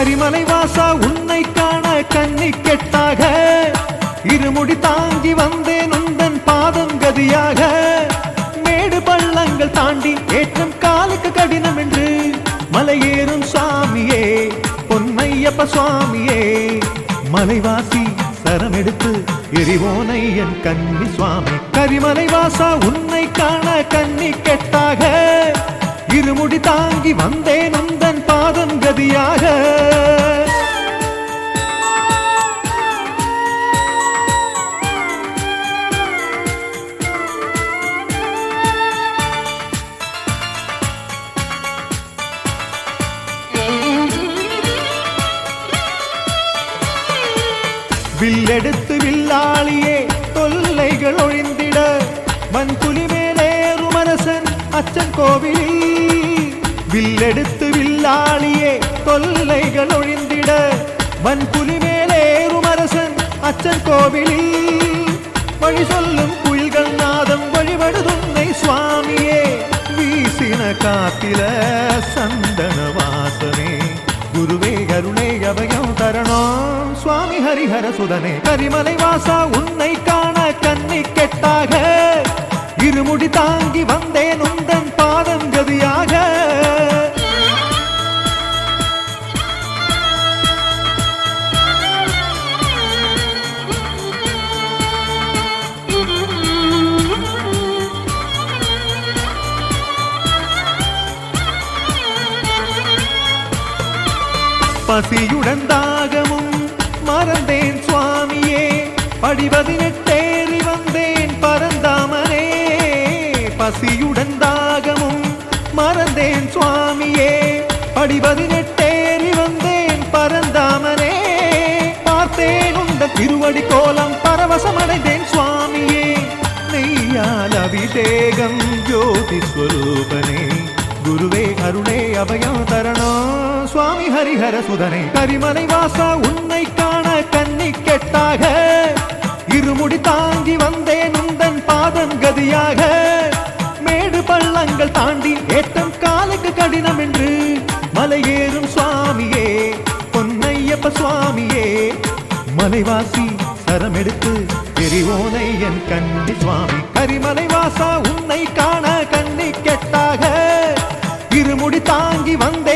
கரிமலை வாசா உன்னை காண கண்ணி கெட்டாக இருமுடி தாங்கி வந்தேன் உந்தன் பாதம் கதியாக மேடு பள்ளங்கள் தாண்டி ஏற்றம் காலுக்கு கடினம் என்று மலையேறும் சுவாமியே பொன்னையப்ப சுவாமியே மலைவாசி சரம் எடுத்து எரிவோனை என் கன்னி சுவாமி கரிமலை வாசா உன்னை காண கண்ணி கெட்டாக இருமுடி தாங்கி வந்தேன் உந்தன் பாதம் கதியாக வில்லெடுத்து வில்லாளியே தொல்லைகள் ஒழிந்திட மண்புலி மேலேறுமரசன் அச்சன் கோவிலில் வில்லெடுத்து வில்லாளியே தொல்லைகள் ஒழிந்திட மண்புலி மேலேறுமரசன் அச்சன் கோவிலில் வழி சொல்லும் குயில்கள் நாதம் வழிபடுதுன்னை சுவாமியே வீசின காத்தில சந்தன வாசனே குருவே கருணே அபயம் தரணம் சுவாமி ஹரிஹர சுதனே கரிமலை வாசா உன்னை காண கண்ணி கெட்டாக இருமுடி தாங்கி வந்தேன் உந்தன் பாதம் கதியாக பசியுடன் தாகமும் மறந்தேன் சுவாமியே படிபதினெட்டேறி வந்தேன் பரந்தாமனே பசியுடன் தாகமும் மறந்தேன் சுவாமியே படிபதினெட்டேறி வந்தேன் பரந்தாமனே பார்த்தேன் உந்த திருவடி கோலம் பரவசமடைந்தேன் சுவாமியே நெய்யால் அபிஷேகம் ஜோதி ஸ்வரூபனே குருவே கருணே அபயம் தரணம் சுவாமி ஹரிஹர சுதனே கரிமலை வாசா உன்னை காண கண்ணி கெட்டாக இருமுடி தாங்கி வந்தேன் உந்தன் பாதம் கதியாக மேடு பள்ளங்கள் தாண்டி ஏற்றம் காலுக்கு கடினம் என்று மலையேறும் சுவாமியே பொன்னையப்ப சுவாமியே மலைவாசி சரம் எடுத்து எரிவோனை என் கண்ணி சுவாமி கரிமலை வாசா உன்னை காண கண்ணி கெட்டாக இருமுடி தாங்கி வந்தே